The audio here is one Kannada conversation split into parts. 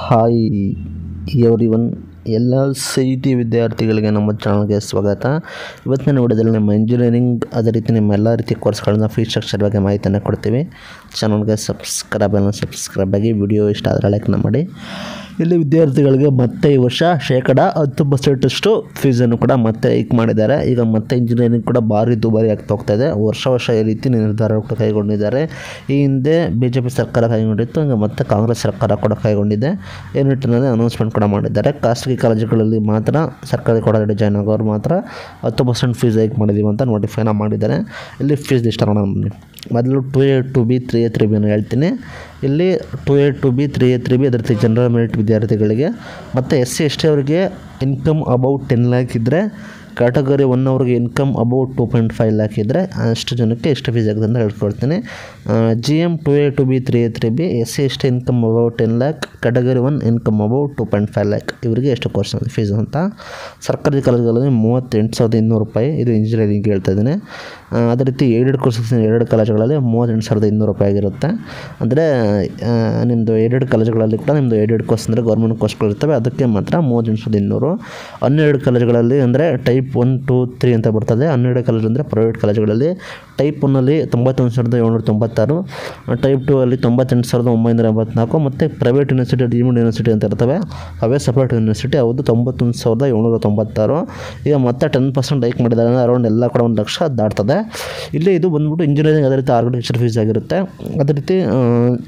ಹಾಯ್ ಎವ್ರಿ ಒನ್ ಎಲ್ಲ ಸಿ ಇ ಟಿ ವಿದ್ಯಾರ್ಥಿಗಳಿಗೆ ನಮ್ಮ ಚಾನಲ್ಗೆ ಸ್ವಾಗತ ಇವತ್ತಿನ ವಿಡಿಯೋದಲ್ಲಿ ನಮ್ಮ ಇಂಜಿನಿಯರಿಂಗ್ ಅದೇ ರೀತಿ ನಿಮ್ಮ ಎಲ್ಲ ರೀತಿಯ ಕೋರ್ಸ್ಗಳನ್ನ ಫೀ ಸ್ಟ್ರಕ್ಚರ್ ಬಗ್ಗೆ ಮಾಹಿತಿಯನ್ನು ಕೊಡ್ತೀವಿ ಚಾನಲ್ಗೆ ಸಬ್ಸ್ಕ್ರೈಬ್ ಅನ್ನು ಸಬ್ಸ್ಕ್ರೈಬ್ ಆಗಿ ವಿಡಿಯೋ ಇಷ್ಟ ಆದರೆ ಲೈಕ್ನ ಮಾಡಿ ಇಲ್ಲಿ ವಿದ್ಯಾರ್ಥಿಗಳಿಗೆ ಮತ್ತೆ ಈ ವರ್ಷ ಶೇಕಡ ಹತ್ತು ಪರ್ಸೆಂಟಷ್ಟು ಫೀಸನ್ನು ಕೂಡ ಮತ್ತೆ ಹೈಕ್ ಮಾಡಿದ್ದಾರೆ ಈಗ ಮತ್ತೆ ಇಂಜಿನಿಯರಿಂಗ್ ಕೂಡ ಭಾರಿ ದುಬಾರಿ ಆಗ್ತಾ ಹೋಗ್ತಾ ಇದೆ ವರ್ಷ ವರ್ಷ ಈ ರೀತಿ ನಿರ್ಧಾರ ಕೂಡ ಕೈಗೊಂಡಿದ್ದಾರೆ ಈ ಹಿಂದೆ ಬಿ ಜೆ ಪಿ ಸರ್ಕಾರ ಕೈಗೊಂಡಿತ್ತು ಈಗ ಮತ್ತೆ ಕಾಂಗ್ರೆಸ್ ಸರ್ಕಾರ ಕೂಡ ಕೈಗೊಂಡಿದೆ ಈ ನಿಟ್ಟಿನಲ್ಲಿ ಅನೌನ್ಸ್ಮೆಂಟ್ ಕೂಡ ಮಾಡಿದ್ದಾರೆ ಖಾಸಗಿ ಕಾಲೇಜುಗಳಲ್ಲಿ ಮಾತ್ರ ಸರ್ಕಾರಿ ಕಾಲೇಜಲ್ಲಿ ಜಾಯ್ನ್ ಆಗೋರು ಮಾತ್ರ ಹತ್ತು ಪರ್ಸೆಂಟ್ ಫೀಸ್ ಹೈಕ್ ಮಾಡಿದ್ದೀವಿ ಅಂತ ನೋಟಿಫೈನ ಮಾಡಿದ್ದಾರೆ ಇಲ್ಲಿ ಫೀಸ್ ಇಷ್ಟ ನೋಡೋಣ ಬನ್ನಿ ಮೊದಲು two A two B three A three ಬಿನ ಹೇಳ್ತೀನಿ ಇಲ್ಲಿ two A two B three A three B ಅದೇ ರೀತಿ ಜನರಲ್ ಮೆರಿಟ್ ವಿದ್ಯಾರ್ಥಿಗಳಿಗೆ ಮತ್ತು ಎಸ್ ಸಿ ಎಸ್ ಟಿ ಅವರಿಗೆ ಇನ್ಕಮ್ ಅಬೌಟ್ ಟೆನ್ ಲ್ಯಾಕ್ ಇದ್ದರೆ ಕ್ಯಾಟಗರಿ ಒನ್ ಅವ್ರಿಗೆ income about two point five lakh ಇದ್ದರೆ ಅಷ್ಟು ಜನಕ್ಕೆ ಎಷ್ಟು ಫೀಸ್ ಆಗುತ್ತೆ ಅಂತ ಹೇಳ್ಕೊಡ್ತೀನಿ G M two A two B three A three B S C S T income about ten lakh category one income about two point five lakh ಇವರಿಗೆ ಎಷ್ಟು ಕೋರ್ಸ್ ಫೀಸ್ ಅಂತ ಸರ್ಕಾರಿ ಕಾಲೇಜುಗಳಲ್ಲಿ ಮೂವತ್ತೆಂಟು ಸಾವಿರದ ಇನ್ನೂರು ರೂಪಾಯಿ ಇದು ಇಂಜಿನಿಯರಿಂಗ್ ಹೇಳ್ತಾ ಇದ್ದೀನಿ ಆ, ಅದೇ ರೀತಿ ಏಡೆಡ್ ಕೋರ್ಸಸ್ ಎರಡು ಕಾಲೇಜುಗಳಲ್ಲಿ ಮೂವತ್ತೆಂಟು ಸಾವಿರದ ಇನ್ನೂರು ರೂಪಾಯಿ ಆಗಿರುತ್ತೆ ಅಂದರೆ ನಿಮ್ಮದು ಏಡೆಡ್ ಕಾಲೇಜುಗಳಲ್ಲಿ ಕೂಡ ನಿಮ್ಮದು ಏಡೆಡ್ ಕೋರ್ಸ್ ಅಂದರೆ ಗೌರ್ಮೆಂಟ್ ಕೋರ್ಸ್ಗಳು ಇರ್ತವೆ ಅದಕ್ಕೆ ಮಾತ್ರ ಮೂವತ್ತೆಂಟು ಸಾವಿರದ ಇನ್ನೂರು ಹನ್ನೆರಡು ಕಾಲೇಜುಗಳಲ್ಲಿ ಅಂದರೆ ಟೈಪ್ ಒನ್ ಟು ತ್ರೀ ಅಂತ ಬರ್ತದೆ ಹನ್ನೆರಡು ಕಾಲೇಜ್ ಅಂದರೆ ಪ್ರೈವೇಟ್ ಕಾಲೇಜುಗಳಲ್ಲಿ ಟೈಪ್ ಒನ್ನಲ್ಲಿ ತೊಂಬತ್ತೊಂದು ಸಾವಿರದ ಏಳ್ನೂರ ತೊಂಬತ್ತಾರು ಟೈಪ್ ಟು ಅಲ್ಲಿ ತೊಂಬತ್ತೆಂಟು ಸಾವಿರದ ಒಂಬೈನೂರ ಎಂಬತ್ನಾಲ್ಕು ಮತ್ತು ಪ್ರೈವೇಟ್ ಯೂನಿವರ್ಸಿಟಿ ಡೀಮ್ಡ್ ಯೂನಿವರ್ಸಿಟಿ ಅಂತ ಇರ್ತವೆ ಅವೇ ಸಪ್ರೇಟ್ ಯೂನಿವರ್ಸಿಟಿ ಅವ್ರದ್ದು ತೊಂಬತ್ತೊಂದು ಸಾವಿರದ ಏಳ್ನೂರ ತೊಂಬತ್ತಾರು ಈಗ ಮತ್ತೆ ಟೆನ್ ಪರ್ಸೆಂಟ್ ಹೈಕ್ ಮಾಡಿದ್ದಾರೆ ಅಂದರೆ ಅರೌಂಡ್ ಎಲ್ಲ ಕೂಡ ಒಂದು ಲಕ್ಷ ದಾಟ್ತದೆ ಇಲ್ಲಿ ಇದು ಬಂದ್ಬಿಟ್ಟು ಇಂಜಿನಿಯರಿಂಗ್ ಅದೇ ರೀತಿ ಆರ್ಕಿಟೆಕ್ಚರ್ ಫೀಸ್ ಆಗಿರುತ್ತೆ ಅದೇ ರೀತಿ ಆ,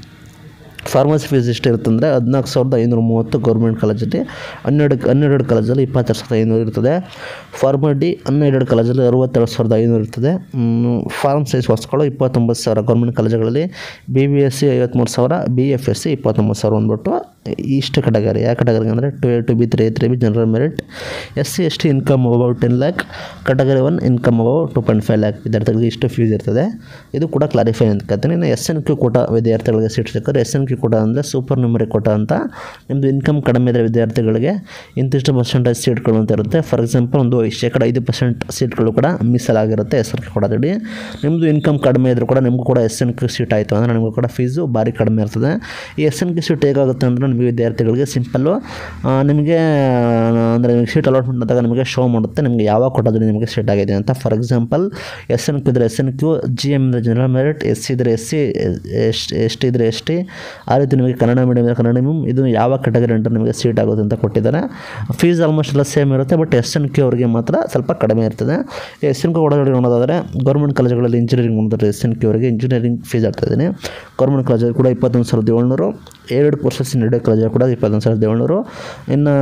ಫಾರ್ಮಸಿ ಫೀಸ್ ಎಷ್ಟು ಇರುತ್ತೆ ಅಂದರೆ ಹದಿನಾಲ್ಕು ಸಾವಿರದ ಐನೂರ ಮೂವತ್ತು ಗೌರ್ಮೆಂಟ್ ಕಾಲೇಜಲ್ಲಿ ಹನ್ನೆರಡು ಹನ್ನೆರಡು ಕಾಲೇಜಲ್ಲಿ ಇಪ್ಪತ್ತೆರಡು ಸಾವಿರದ ಐನೂರು ಇರ್ತದೆ ಫಾರ್ಮರ್ ಡಿ ಹನ್ನೆರಡು ಕಾಲೇಜಲ್ಲಿ ಅರವತ್ತೆರಡು ಸಾವಿರದ ಐನೂರು ಇರ್ತದೆ ಫಾರ್ಮ್ ಸೈನ್ಸ್ ಕೋರ್ಸ್ಗಳು ಇಪ್ಪತ್ತೊಂಬತ್ತು ಸಾವಿರ ಗೌರ್ಮೆಂಟ್ ಕಾಲೇಜುಗಳಲ್ಲಿ ಬಿ ಬಿ ಎಸ್ ಸಿ ಐವತ್ತ್ಮೂರು ಸಾವಿರ ಬಿ ಎಫ್ ಎಸ್ ಸಿ ಇಪ್ಪತ್ತೊಂಬತ್ತು ಸಾವಿರ ಅಂದ್ಬಿಟ್ಟು ಇಷ್ಟು ಕೆಟಗರಿ ಯಾವ ಕೆಟಗರಿ ಅಂದರೆ two A two B three three B general merit S C S T income about ten lakh category one income about two point five lakh ವಿದ್ಯಾರ್ಥಿಗಳಿಗೆ ಇಷ್ಟು ಫೀಸ್ ಇರ್ತದೆ ಇದು ಕೂಡ ಕ್ಲಾರಿಫೈ ಅಂತ ಕೇಳ್ತೀನಿ ಇನ್ನು ಎಸ್ ಎನ್ ಕ್ಯೂ ಕೋಟ ವಿದ್ಯಾರ್ಥಿಗಳಿಗೆ ಸೀಟ್ ಸಿಕ್ಕರೆ ಎಸ್ ಎನ್ ಕ್ಯೂ ಕೋಟ ಅಂದರೆ ಸೂಪರ್ ನ್ಯೂಮರಿ ಕೋಟ ಅಂತ ನಿಮ್ಮದು ಇನ್ಕಮ್ ಕಡಿಮೆ ಇದ್ದರೆ ವಿದ್ಯಾರ್ಥಿಗಳಿಗೆ ಇಂತಿಷ್ಟು ಪರ್ಸೆಂಟೇಜ್ ಸೀಟ್ಗಳು ಅಂತ ಇರುತ್ತೆ ಫಾರ್ ಎಕ್ಸಾಂಪಲ್ ಒಂದು ಶೇಕಡ ಐದು ಪರ್ಸೆಂಟ್ ಸೀಟ್ಗಳು ಕೂಡ ಮೀಸಲಾಗಿರುತ್ತೆ ಎಸ್ ಎನ್ ಕ್ಯೂ ಕೋಟದಡಿ ನಿಮ್ಮದು ಇನ್ಕಮ್ ಕಡಿಮೆ ಇದ್ದರೂ ಕೂಡ ನಿಮಗೂ ಕೂಡ ಎಸ್ ಎನ್ ಕ್ಯೂ ಸೀಟ್ ಆಯಿತು ಅಂದರೆ ನಿಮಗೂ ಕೂಡ ಫೀಸು ಭಾರಿ ಕಡಿಮೆ ಇರ್ತದೆ ಈ ಎಸ್ ಎನ್ ಕ್ಯೂ ಸೀಟ್ ಹೇಗಾಗುತ್ತೆ ಅಂದರೆ ನಿಮಗೆ ವಿದ್ಯಾರ್ಥಿಗಳಿಗೆ ಸಿಂಪಲ್ಲು ನಿಮಗೆ ಅಂದರೆ ನಿಮಗೆ ಸೀಟ್ ಅಲಾಟ್ಮೆಂಟ್ ಆದಾಗ ನಿಮಗೆ ಶೋ ಮಾಡುತ್ತೆ ನಿಮಗೆ ಯಾವಾಗ ಕೊಟ್ಟೋದ್ರೆ ನಿಮಗೆ ಸೀಟ್ ಆಗಿದೆ ಅಂತ for example S N Q ಇದ್ದರೆ S N Q G M ಇದ್ದರೆ ಜನರಲ್ ಮೆರಿಟ್ ಎಸ್ ಸಿ ಇದ್ದರೆ S C S S T ಇದ್ದರೆ ಎಸ್ ಟಿ ಆ ರೀತಿ ನಿಮಗೆ ಕನ್ನಡ ಮೀಡಿಯಮ್ ಇದ್ದರೆ ಕನ್ನಡ ಮೀಡಿಯಮ್ ಇದು ಯಾವ ಕೆಟಗರಿ ಅಂತ ನಿಮಗೆ ಸೀಟ್ ಆಗುತ್ತೆ ಅಂತ ಕೊಟ್ಟಿದ್ದಾರೆ ಫೀಸ್ ಆಲ್ಮೋಸ್ಟ್ ಎಲ್ಲ ಸೇಮ್ ಇರುತ್ತೆ ಬಟ್ ಎಸ್ ಎನ್ ಕ್ಯೂ ಅವರಿಗೆ ಮಾತ್ರ ಸ್ವಲ್ಪ ಕಡಿಮೆ ಇರ್ತದೆ ಎಸ್ ಎನ್ ಕ್ಯೂ ಒಳಗಡೆ ನೋಡೋದಾದರೆ ಗೌರ್ಮೆಂಟ್ ಕಾಲೇಜುಗಳಲ್ಲಿ ಇಂಜಿನಿಯರಿಂಗ್ ಮಾಡಿದ್ರೆ ಎಸ್ ಎನ್ ಕ್ಯೂ ಅವರಿಗೆ ಇಂಜಿನಿಯರಿಂಗ್ ಫೀಸ್ ಆಗ್ತಾ ಇದ್ದೀನಿ ಗೌರ್ಮೆಂಟ್ ಕಾಲೇಜಲ್ಲಿ ಕೂಡ ಇಪ್ಪತ್ತೊಂದು ಸಾವಿರದ ಏಳ್ನೂರು ಎರಡು ಕೋರ್ಸಸ್ ಎರಡೇ ಕಾಲೇಜಲ್ಲಿ ಕೂಡ ಇಪ್ಪತ್ತೊಂದು ಸಾವಿರದ ಏಳ್ನೂರು ಇನ್ನು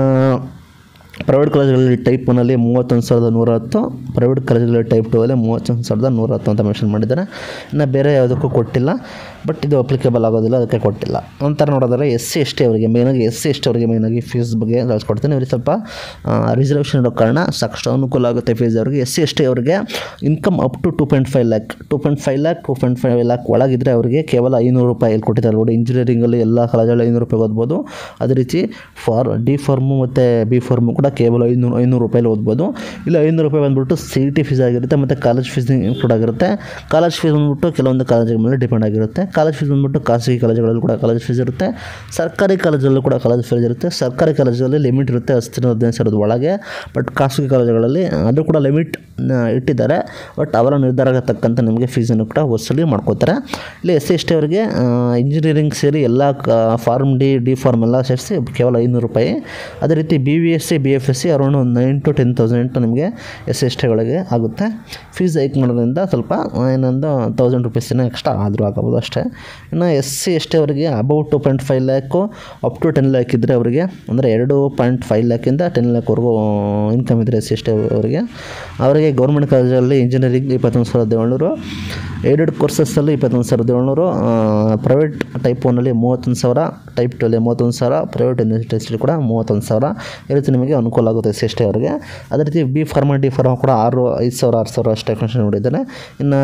ಪ್ರೈವೇಟ್ ಕಾಲೇಜುಗಳಲ್ಲಿ ಟೈಪ್ ಒನ್ನಲ್ಲಿ ಮೂವತ್ತೊಂದು ಸಾವಿರದ ನೂರ ಹತ್ತು ಪ್ರೈವೇಟ್ ಕಾಲೇಜುಗಳಲ್ಲಿ ಟೈಪ್ ಟೂ ಅಲ್ಲಿ ಮೂವತ್ತೊಂದು ಸಾವಿರದ ನೂರ ಹತ್ತು ಅಂತ ಮೆನ್ಷನ್ ಮಾಡಿದ್ದಾರೆ ಇನ್ನು ಬೇರೆ ಯಾವುದಕ್ಕೂ ಕೊಟ್ಟಿಲ್ಲ ಬಟ್ ಇದು ಅಪ್ಲಿಕೇಬಲ್ ಆಗೋದಿಲ್ಲ ಅದಕ್ಕೆ ಕೊಟ್ಟಿಲ್ಲ ನಂತರ ನೋಡೋದಾದ್ರೆ ಎಸ್ ಸಿ ಎಸ್ ಟಿ ಅವರಿಗೆ ಮೇಯ್ನಾಗಿ ಎಸ್ ಸಿ ಎಸ್ ಟಿ ಅವರಿಗೆ ಮೇಯ್ನಾಗಿ ಫೀಸ್ ಬಗ್ಗೆ ತಿಳಿಸ್ಕೊಡ್ತೀನಿ ಅವ್ರಿಗೆ ಸ್ವಲ್ಪ ರಿಸರ್ವೇಷನ್ ಇರೋ ಕಾರಣ ಸಾಕಷ್ಟು ಅನುಕೂಲ ಆಗುತ್ತೆ ಫೀಸ್ ಅವರಿಗೆ ಎಸ್ ಸಿ ಎಸ್ ಟಿ ಅವರಿಗೆ income up to two point five lakh two point five lakh two point five lakh ಒಳಗಿದ್ರೆ ಅವರಿಗೆ ಕೇವಲ ಐನೂರು ರೂಪಾಯಿ ಇಲ್ಲಿ ಕೊಟ್ಟಿದ್ದಾರೆ ನೋಡಿ ಇಂಜಿನಿಯರಿಂಗಲ್ಲಿ ಎಲ್ಲ ಕಾಲೇಜಲ್ಲಿ ಐನೂರು ರೂಪಾಯಿ ಓದ್ಬೋದು ಅದೇ ರೀತಿ ಫಾರ್ ಡಿ ಫಾರ್ಮು ಮತ್ತು ಬಿ ಫಾರ್ಮು ಕೂಡ ಕೇವಲ ಐನೂರು ಐನೂರು ರೂಪಾಯಲ್ಲಿ ಓದ್ಬೋದು ಇಲ್ಲ ಐನೂರು ರೂಪಾಯಿ ಬಂದ್ಬಿಟ್ಟು ಸಿ ಟಿ ಫೀಸ್ ಆಗಿರುತ್ತೆ ಮತ್ತು ಕಾಲೇಜ್ ಫೀಸ್ ಇನ್ಕ್ಲೂಡ್ ಆಗಿರುತ್ತೆ ಕಾಲೇಜ್ ಫೀಸ್ ಬಂದ್ಬಿಟ್ಟು ಕೆಲವೊಂದು ಕಾಲೇಜುಗಳ ಮೇಲೆ ಡಿಪೆಂಡ್ ಆಗಿರುತ್ತೆ ಕಾಲೇಜ್ ಫೀಸ್ ಬಂದ್ಬಿಟ್ಟು ಖಾಸಗಿ ಕಾಲೇಜುಗಳಲ್ಲಿ ಕೂಡ ಕಾಲೇಜ್ ಫೀಸ್ ಇರುತ್ತೆ ಸರ್ಕಾರಿ ಕಾಲೇಜಲ್ಲೂ ಕೂಡ ಕಾಲೇಜ್ ಫೀಸ್ ಇರುತ್ತೆ ಸರ್ಕಾರಿ ಕಾಲೇಜಲ್ಲಿ ಲಿಮಿಟ್ ಇರುತ್ತೆ ಹತ್ತು ಹದಿನೈದು ಸಾವಿರದ ಒಳಗೆ ಬಟ್ ಖಾಸಗಿ ಕಾಲೇಜುಗಳಲ್ಲಿ ಅದು ಕೂಡ ಲಿಮಿಟ್ ಇಟ್ಟಿದ್ದಾರೆ ಬಟ್ ಅವರ ನಿರ್ಧಾರಕ್ಕೆ ತಕ್ಕಂತೆ ನಿಮಗೆ ಫೀಸನ್ನು ಕೂಡ ವಸೂಲಿ ಮಾಡ್ಕೋತಾರೆ ಇಲ್ಲಿ ಎಸ್ ಸಿ ಎಸ್ ಟಿ ಅವರಿಗೆ ಇಂಜಿನಿಯರಿಂಗ್ ಸೇರಿ ಎಲ್ಲ ಫಾರ್ಮ್ ಡಿ ಡಿ ಫಾರ್ಮ್ ಎಲ್ಲ ಸೇರಿಸಿ ಕೇವಲ ಐನೂರು ರೂಪಾಯಿ ಅದೇ ರೀತಿ B V S C B F S C around ಒಂದು ನೈನ್ ಟು ಟೆನ್ ತೌಸಂಡ್ ನಿಮಗೆ ಎಸ್ ಎಸ್ ಟಿಗಳಿಗೆ ಆಗುತ್ತೆ ಫೀಸ್ ಹೈಕ್ ಮಾಡೋದ್ರಿಂದ ಸ್ವಲ್ಪ ಇನ್ನೊಂದು ತೌಸಂಡ್ ರುಪೀಸಿನ ಎಕ್ಸ್ಟ್ರಾ ಆದರೂ ಆಗಬಹುದು ಅಷ್ಟೇ ಇನ್ನು ಎಸ್ ಸಿ ಎಸ್ ಟಿ ಅವರಿಗೆ about two point five lakh up to ten lakh ಇದ್ದರೆ ಅವರಿಗೆ ಅಂದರೆ ಎರಡು ಪಾಯಿಂಟ್ ಫೈವ್ ಲ್ಯಾಕಿಂದ ಟೆನ್ ಲ್ಯಾಕ್ವರೆಗೂ ಇನ್ಕಮ್ ಇದ್ದರೆ ಎಸ್ ಸಿ ಎಸ್ ಟಿ ಅವರಿಗೆ ಅವರಿಗೆ ಗೌರ್ಮೆಂಟ್ ಕಾಲೇಜಲ್ಲಿ ಇಂಜಿನಿಯರಿಂಗ್ ಇಪ್ಪತ್ತೊಂದು ಸಾವಿರದ ಏಳ್ನೂರು ಏಡೆಡ್ ಕೋರ್ಸಸ್ಸಲ್ಲಿ ಇಪ್ಪತ್ತೊಂದು ಸಾವಿರದ ಏಳ್ನೂರು ಪ್ರೈವೇಟ್ ಟೈಪ್ ಒನ್ನಲ್ಲಿ ಮೂವತ್ತೊಂದು ಸಾವಿರ ಟೈಪ್ ಟು ಅಲ್ಲಿ ಮೂವತ್ತೊಂದು ಸಾವಿರ ಪ್ರೈವೇಟ್ ಯೂನಿವರ್ಸಿಟೀಸಲ್ಲಿ ಕೂಡ ಮೂವತ್ತೊಂದು ಸಾವಿರ ಈ ರೀತಿ ನಿಮಗೆ ಅನುಕೂಲ ಆಗುತ್ತೆ ಎಸ್ ಟಿ ಅವರಿಗೆ ಅದೇ ರೀತಿ ಬಿ ಫಾರ್ಮ ಡಿ ಫಾರ್ಮ ಕೂಡ ಆರು ಐದು ಸಾವಿರ ಆರು ಸಾವಿರ ಅಷ್ಟೇ ಕನ್ಷನ್ ನೋಡಿದ್ದಾರೆ ಇನ್ನು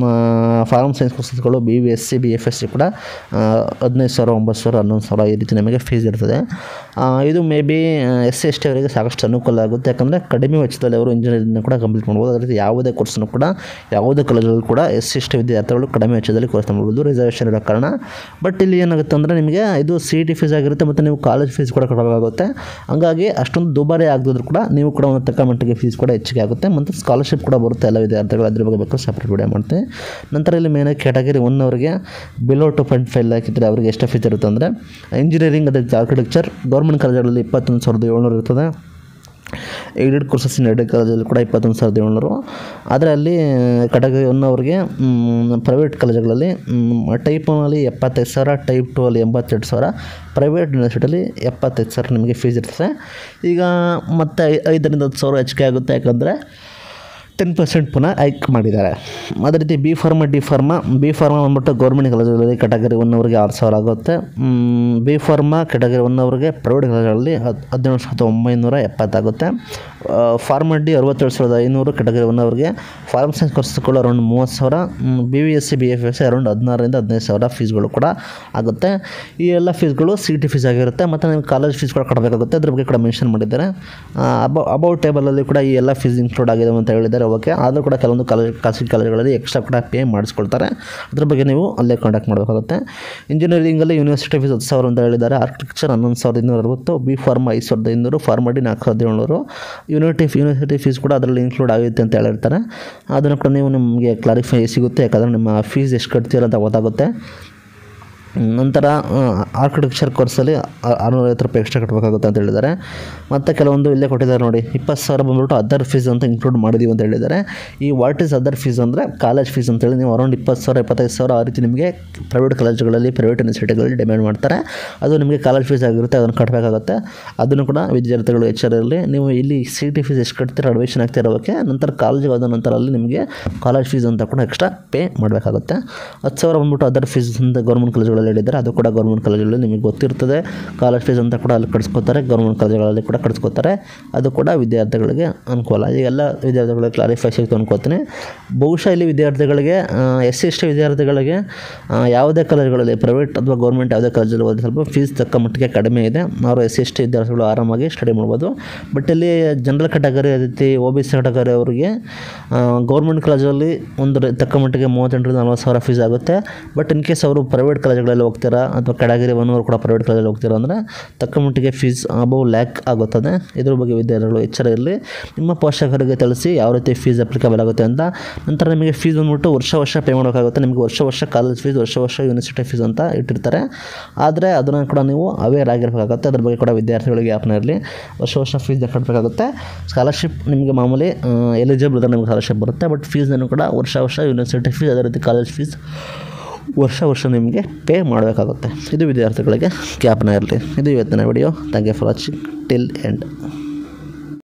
ಫಾರ್ಮ್ ಸೈನ್ಸ್ ಕೋರ್ಸಸ್ಗಳು B V S C B F S C ಕೂಡ ಆ, ಹದಿನೈದು ಸಾವಿರ ಒಂಬತ್ತು ಸಾವಿರ ಹನ್ನೊಂದು ಸಾವಿರ ಈ ರೀತಿ ನಮಗೆ ಫೀಸ್ ಇರ್ತದೆ ಆ, ಇದು maybe S C S T ಅವರಿಗೆ ಸಾಕಷ್ಟು ಅನುಕೂಲ ಆಗುತ್ತೆ ಯಾಕಂದರೆ ಕಡಿಮೆ ವೆಚ್ಚದಲ್ಲಿ ಅವರು ಇಂಜಿನಿಯರಿಂಗ್ನ ಕೂಡ ಕಂಪ್ಲೀಟ್ ಮಾಡ್ಬೋದು ಅದೇ ರೀತಿ ಯಾವುದೇ ಕೋರ್ಸನ್ನು ಕೂಡ ಯಾವುದೇ ಕಾಲೇಜಲ್ಲಿ ಕೂಡ ಎಸ್ ಸಿ ಎಸ್ ಟಿ ವಿದ್ಯಾರ್ಥಿಗಳು ಕಡಿಮೆ ವೆಚ್ಚದಲ್ಲಿ ಕೋರ್ಸ್ ಮಾಡ್ಬೋದು ರಿಸರ್ವೇಷನ್ ಇರೋ ಕಾರಣ ಬಟ್ ಇಲ್ಲಿ ಏನಾಗುತ್ತೆ ಅಂದರೆ ನಿಮಗೆ ಇದು ಸಿ ಟಿ ಫೀಸ್ ಆಗಿರುತ್ತೆ ಮತ್ತು ನೀವು ಕಾಲೇಜ್ ಫೀಸ್ ಕೂಡ ಕಟ್ಟಬೇಕಾಗುತ್ತೆ ಹಂಗಾಗಿ ಅಷ್ಟೊಂದು ದುಬಾರಿ ಆಗದಿದ್ರು ಕೂಡ ನೀವು ಕೂಡ ಒಂದು ತಕ್ಕ ಮಟ್ಟಿಗೆ ಫೀಸ್ ಕೂಡ ಹೆಚ್ಚಿಗೆ ಆಗುತ್ತೆ ಮತ್ತು ಸ್ಕಾಲರ್ಶಿಪ್ ಕೂಡ ಬರುತ್ತೆ ಎಲ್ಲ ವಿದ್ಯಾರ್ಥಿಗಳು ಅದ್ರ ಬಗ್ಗೆ ಬೇಕು ಸಪ್ರೇಟ್ ವಿಡಿಯೋ ಮಾಡ್ತೀನಿ ನಂತರ ಇಲ್ಲಿ ಮೇನಾಗಿ ಕ್ಯಾಟಗರಿ ಒನ್ ಅವರಿಗೆ ಬಿಲೋ ಟು ಪಾಯಿಂಟ್ ಫೈವ್ ಹಾಕಿದ್ರೆ ಅವರಿಗೆ ಎಷ್ಟು ಫೀಸ್ ಇರುತ್ತೆ ಅಂದರೆ ಇಂಜಿನಿಯರಿಂಗ್ ಅದೇ ಆರ್ಕಿಟೆಕ್ಚರ್ ಗೌರ್ಮೆಂಟ್ ಕಾಲೇಜುಗಳಲ್ಲಿ ಇಪ್ಪತ್ತೊಂದು ಸಾವಿರದ ಏಳ್ನೂರು ಇರ್ತದೆ ಏಡೆಡ್ ಕೋರ್ಸಸ್ ಇನ್ ಏಡೆಡ್ ಕಾಲೇಜಲ್ಲಿ ಕೂಡ ಇಪ್ಪತ್ತೊಂದು ಸಾವಿರದ ಏಳ್ನೂರು ಆದರೆ ಅಲ್ಲಿ ಕ್ಯಾಟಗರಿ ಒನ್ ಅವ್ರಿಗೆ ಪ್ರೈವೇಟ್ ಕಾಲೇಜುಗಳಲ್ಲಿ ಟೈಪ್ ಒನಲ್ಲಿ ಎಪ್ಪತ್ತೈದು ಸಾವಿರ ಟೈಪ್ ಟು ಅಲ್ಲಿ ಎಂಬತ್ತೆರಡು ಸಾವಿರ ಪ್ರೈವೇಟ್ ಯೂನಿವರ್ಸಿಟಿಯಲ್ಲಿ ಎಪ್ಪತ್ತೈದು ಸಾವಿರ ನಿಮಗೆ ಫೀಸ್ ಇರ್ತದೆ ಈಗ ಮತ್ತೆ ಐ- ಐದರಿಂದ ಹತ್ತು ಸಾವಿರ ಹೆಚ್ಚಿಗೆ ಆಗುತ್ತೆ ಯಾಕಂದರೆ ಟೆನ್ ಪರ್ಸೆಂಟ್ ಪುನಃ ಹೈಕ್ ಮಾಡಿದ್ದಾರೆ ಅದೇ ರೀತಿ B pharma D pharma B pharma ಬಂದ್ಬಿಟ್ಟು ಗೌರ್ಮೆಂಟ್ ಕಾಲೇಜುಗಳಲ್ಲಿ ಕ್ಯಾಟಗರಿ ಒನ್ ಅವರಿಗೆ ಆರು ಸಾವಿರ ಆಗುತ್ತೆ ಬಿ ಫಾರ್ಮ ಕ್ಯಾಟಗರಿ ಒನ್ ಅವರಿಗೆ ಪ್ರೈವೇಟ್ ಕಾಲೇಜುಗಳಲ್ಲಿ ಹದ್ ಹದಿನೇಳು ಸಾವಿರದ ಒಂಬೈನೂರ ಎಪ್ಪತ್ತಾಗುತ್ತೆ ಫಾರ್ಮ ಡಿ ಅರವತ್ತೇಳು ಸಾವಿರದ ಐನೂರು ಕ್ಯಾಟಗರಿ ಒನ್ ಅವರಿಗೆ ಫಾರ್ಮ್ ಸೈನ್ಸ್ ಕೋರ್ಸ್ಗಳು ಅರೌಂಡ್ ಮೂವತ್ತು ಸಾವಿರ B V S C B F S C around ಹದಿನಾರರಿಂದ ಹದಿನೈದು ಸಾವಿರ ಫೀಸ್ಗಳು ಕೂಡ ಆಗುತ್ತೆ ಈ ಎಲ್ಲ ಫೀಸ್ಗಳು ಸಿ ಟಿ ಫೀಸ್ ಆಗಿರುತ್ತೆ ಮತ್ತು ನೀವು ಕಾಲೇಜ್ ಫೀಸ್ ಕೂಡ ಕಟ್ಟಬೇಕಾಗುತ್ತೆ ಅದ್ರ ಬಗ್ಗೆ ಕೂಡ ಮೆನ್ಷನ್ ಮಾಡಿದ್ದಾರೆ ಅಬೌ ಅಬೌಟ್ ಟೇಬಲಲ್ಲಿ ಕೂಡ ಈ ಎಲ್ಲ ಫೀಸ್ ಇನ್ಕ್ಲೂಡ್ ಆಗಿದೆ ಅಂತ ಹೇಳಿದ್ದಾರೆ ಓಕೆ ಆದರೂ ಕೂಡ ಕೆಲವೊಂದು ಕಾಲೇಜ್ ಖಾಸಗಿ ಕಾಲೇಜುಗಳಲ್ಲಿ ಎಕ್ಸ್ಟ್ರಾ ಕೂಡ ಪೇ ಮಾಡಿಸ್ಕೊಳ್ತಾರೆ ಅದ್ರ ಬಗ್ಗೆ ನೀವು ಅಲ್ಲೇ ಕಾಂಟ್ಯಾಕ್ಟ್ ಮಾಡಬೇಕಾಗುತ್ತೆ ಇಂಜಿನಿಯರಿಂಗಲ್ಲಿ ಯೂನಿವರ್ಸಿಟಿ ಫೀಸ್ ಹತ್ತು ಸಾವಿರ ಅಂತ ಹೇಳಿದ್ದಾರೆ ಆರ್ಕಿಟೆಕ್ಚರ್ ಹನ್ನೊಂದು ಸಾವಿರದ ಇನ್ನೂರ ಅರವತ್ತು ಬಿ ಫಾರ್ಮ್ ಐದು ಸಾವಿರದ ಐನೂರು ಫಾರ್ಮಡಿ ನಾಲ್ಕು ಸಾವಿರದ ಏಳ್ನೂರು ಯೂನಿಟಿ ಯೂನಿವರ್ಸಿಟಿ ಫೀಸ್ ಕೂಡ ಅದರಲ್ಲಿ ಇನ್ಕ್ಲೂಡ್ ಆಗುತ್ತೆ ಅಂತ ಹೇಳಿರ್ತಾರೆ ಅದನ್ನು ಕೂಡ ನೀವು ನಿಮಗೆ ಕ್ಲಾರಿಫೈ ಸಿಗುತ್ತೆ ಯಾಕಂದರೆ ನಿಮ್ಮ ಫೀಸ್ ಎಷ್ಟು ಕಟ್ತೀರ ಅಂತ ಗೊತ್ತಾಗುತ್ತೆ ನಂತರ ಆರ್ಕಿಟೆಕ್ಚರ್ ಕೋರ್ಸಲ್ಲಿ ಆರುನೂರೈವತ್ತು ರೂಪಾಯಿ ಎಕ್ಸ್ಟ್ರಾ ಕಟ್ಟಬೇಕಾಗುತ್ತೆ ಅಂತ ಹೇಳಿದ್ದಾರೆ ಮತ್ತು ಕೆಲವೊಂದು ಇಲ್ಲೇ ಕೊಟ್ಟಿದ್ದಾರೆ ನೋಡಿ ಇಪ್ಪತ್ತು ಸಾವಿರ ಬಂದ್ಬಿಟ್ಟು ಅದರ್ ಫೀಸ್ ಅಂತ ಇನ್ಕ್ಲೂಡ್ ಮಾಡಿದ್ದೀವಿ ಅಂತ ಹೇಳಿದ್ದಾರೆ ಈ ವಾಟ್ ಈಸ್ ಅದರ್ ಫೀಸ್ ಅಂದರೆ ಕಾಲೇಜ್ ಫೀಸ್ ಅಂತೇಳಿ ನೀವು ಅರೌಂಡ್ ಇಪ್ಪತ್ತು ಸಾವಿರ ಇಪ್ಪತ್ತೈದು ಸಾವಿರ ಆ ರೀತಿ ನಿಮಗೆ ಪ್ರೈವೇಟ್ ಕಾಲೇಜುಗಳಲ್ಲಿ ಪ್ರೈವೇಟ್ ಯೂನಿವರ್ಸಿಟಿಗಳಲ್ಲಿ ಡಿಮ್ಯಾಂಡ್ ಮಾಡ್ತಾರೆ ಅದು ನಿಮಗೆ ಕಾಲೇಜ್ ಫೀಸ್ ಆಗಿರುತ್ತೆ ಅದನ್ನು ಕಟ್ಟಬೇಕಾಗುತ್ತೆ ಅದನ್ನು ಕೂಡ ವಿದ್ಯಾರ್ಥಿಗಳು ಎಚ್ಚರಲ್ಲಿ ನೀವು ಇಲ್ಲಿ ಸಿ ಟಿ ಫೀಸ್ ಎಷ್ಟು ಕಟ್ತೀರ ಅಡ್ಮಿಷನ್ ಆಗ್ತಿರೋಕ್ಕೆ ನಂತರ ಕಾಲೇಜಿಗೆ ಹೋದ ನಂತರ ಅಲ್ಲಿ ನಿಮಗೆ ಕಾಲೇಜ್ ಫೀಸ್ ಅಂತ ಕೂಡ ಎಕ್ಸ್ಟ್ರಾ ಪೇ ಮಾಡಬೇಕಾಗುತ್ತೆ ಹತ್ತು ಸಾವಿರ ಬಂದ್ಬಿಟ್ಟು ಅದರ್ ಫೀಸ್ ಅಂತ ಗೌರ್ಮೆಂಟ್ ಕಾಲೇಜುಗಳಲ್ಲಿ ಹೇಳಿದ್ದಾರೆ ಅದು ಕೂಡ ಗೌರ್ಮೆಂಟ್ ಕಾಲೇಜುಗಳಲ್ಲಿ ನಿಮಗೆ ಗೊತ್ತಿರ್ತದೆ ಕಾಲೇಜ್ ಫೀಸ್ ಅಂತ ಕೂಡ ಅಲ್ಲಿ ಕಟ್ಸ್ಕೊತಾರೆ ಗೌರ್ಮೆಂಟ್ ಕಾಲೇಜುಗಳಲ್ಲಿ ಕೂಡ ಕಟ್ಸ್ಕೊತಾರೆ ಅದು ಕೂಡ ವಿದ್ಯಾರ್ಥಿಗಳಿಗೆ ಅನುಕೂಲ ಈ ಎಲ್ಲ ವಿದ್ಯಾರ್ಥಿಗಳಿಗೆ ಕ್ಲಾರಿಫೈ ಸಿಗ್ತು ಅನ್ಕೋತೀನಿ ಬಹುಶಃ ಇಲ್ಲಿ ವಿದ್ಯಾರ್ಥಿಗಳಿಗೆ ಎಸ್ ಸಿ ಎಸ್ ಟಿ ವಿದ್ಯಾರ್ಥಿಗಳಿಗೆ ಆ, ಯಾವುದೇ ಕಾಲೇಜುಗಳಲ್ಲಿ ಪ್ರೈವೇಟ್ ಅಥವಾ ಗೌರ್ಮೆಂಟ್ ಯಾವುದೇ ಕಾಲೇಜಲ್ಲಿ ಓದಿ ಸ್ವಲ್ಪ ಫೀಸ್ ತಕ್ಕ ಮಟ್ಟಿಗೆ ಕಡಿಮೆ ಇದೆ ಅವರು ಎಸ್ ಸಿ ಎಸ್ ಟಿ ವಿದ್ಯಾರ್ಥಿಗಳು ಆರಾಮಾಗಿ ಸ್ಟಡಿ ಮಾಡ್ಬೋದು ಬಟ್ ಇಲ್ಲಿ ಜನರಲ್ ಕ್ಯಾಟಗರಿ ರೀತಿ ಒ ಬಿ ಸಿ ಕ್ಯಾಟಗರಿ ಅವರಿಗೆ ಗೌರ್ಮೆಂಟ್ ಕಾಲೇಜಲ್ಲಿ ಒಂದು ರೆ- ತಕ್ಕ ಮಟ್ಟಿಗೆ ಮೂವತ್ತೆಂಟರಿಂದ ನಲ್ವತ್ತು ಸಾವಿರ ಫೀಸ್ ಆಗುತ್ತೆ ಬಟ್ ಇನ್ ಕೇಸ್ ಅವರು ಪ್ರೈವೇಟ್ ಕಾಲೇಜುಗಳಲ್ಲಿ ಹೋಗ್ತೀರಾ ಅಥವಾ ಕ್ಯಾಟಗರಿ ಒನ್ ಅವರು ಕೂಡ ಪ್ರೈವೇಟ್ ಕಾಲೇಜಲ್ಲಿ ಹೋಗ್ತೀರಾ ಅಂದರೆ ತಕ್ಕ ಮಟ್ಟಿಗೆ ಫೀಸ್ ಅಬೌವ್ ಲ್ಯಾಕ್ ಆಗುತ್ತದೆ ಇದ್ರ ಬಗ್ಗೆ ವಿದ್ಯಾರ್ಥಿಗಳು ಎಚ್ಚರ ಇರಲಿ ನಿಮ್ಮ ಪೋಷಕರಿಗೆ ತಿಳಿಸಿ ಯಾವ ರೀತಿ ಫೀಸ್ ಅಪ್ಲಿಕಬಲ್ ಆಗುತ್ತೆ ಅಂತ ನಂತರ ನಿಮಗೆ ಫೀಸ್ ಬಂದ್ಬಿಟ್ಟು ವರ್ಷ ವರ್ಷ ಪೇ ಮಾಡಬೇಕಾಗುತ್ತೆ ನಿಮಗೆ ವರ್ಷ ವರ್ಷ ಕಾಲೇಜ್ ಫೀಸ್ ವರ್ಷ ವರ್ಷ ಯೂನಿವರ್ಸಿಟಿ ಫೀಸ್ ಅಂತ ಇಟ್ಟಿರ್ತಾರೆ ಆದರೆ ಅದನ್ನು ಕೂಡ ನೀವು ಅವೇರ್ ಆಗಿರಬೇಕಾಗುತ್ತೆ ಅದ್ರ ಬಗ್ಗೆ ಕೂಡ ವಿದ್ಯಾರ್ಥಿಗಳಿಗೆ ಜ್ಞಾಪನ ಇರಲಿ ವರ್ಷ ವರ್ಷ ಫೀಸ್ ಕಟ್ಟಬೇಕಾಗುತ್ತೆ ಸ್ಕಾಲರ್ಶಿಪ್ ನಿಮಗೆ ಮಾಮೂಲಿ ಎಲಿಜಿಬಲ್ ಇದ್ದರೆ ನಿಮಗೆ ಸ್ಕಾಲರ್ಶಿಪ್ ಬರುತ್ತೆ ಬಟ್ ಫೀಸನ್ನು ಕೂಡ ವರ್ಷ ವರ್ಷ ಯೂನಿವರ್ಸಿಟಿ ಫೀಸ್ ಅದೇ ರೀತಿ ಕಾಲೇಜ್ ಫೀಸ್ ವರ್ಷ ವರ್ಷ ನಿಮಗೆ ಪೇ ಮಾಡಬೇಕಾಗುತ್ತೆ ಇದು ವಿದ್ಯಾರ್ಥಿಗಳಿಗೆ ಜ್ಞಾಪನ ಇರಲಿ ಇದು ಇವತ್ತಿನ video thank you for watching till end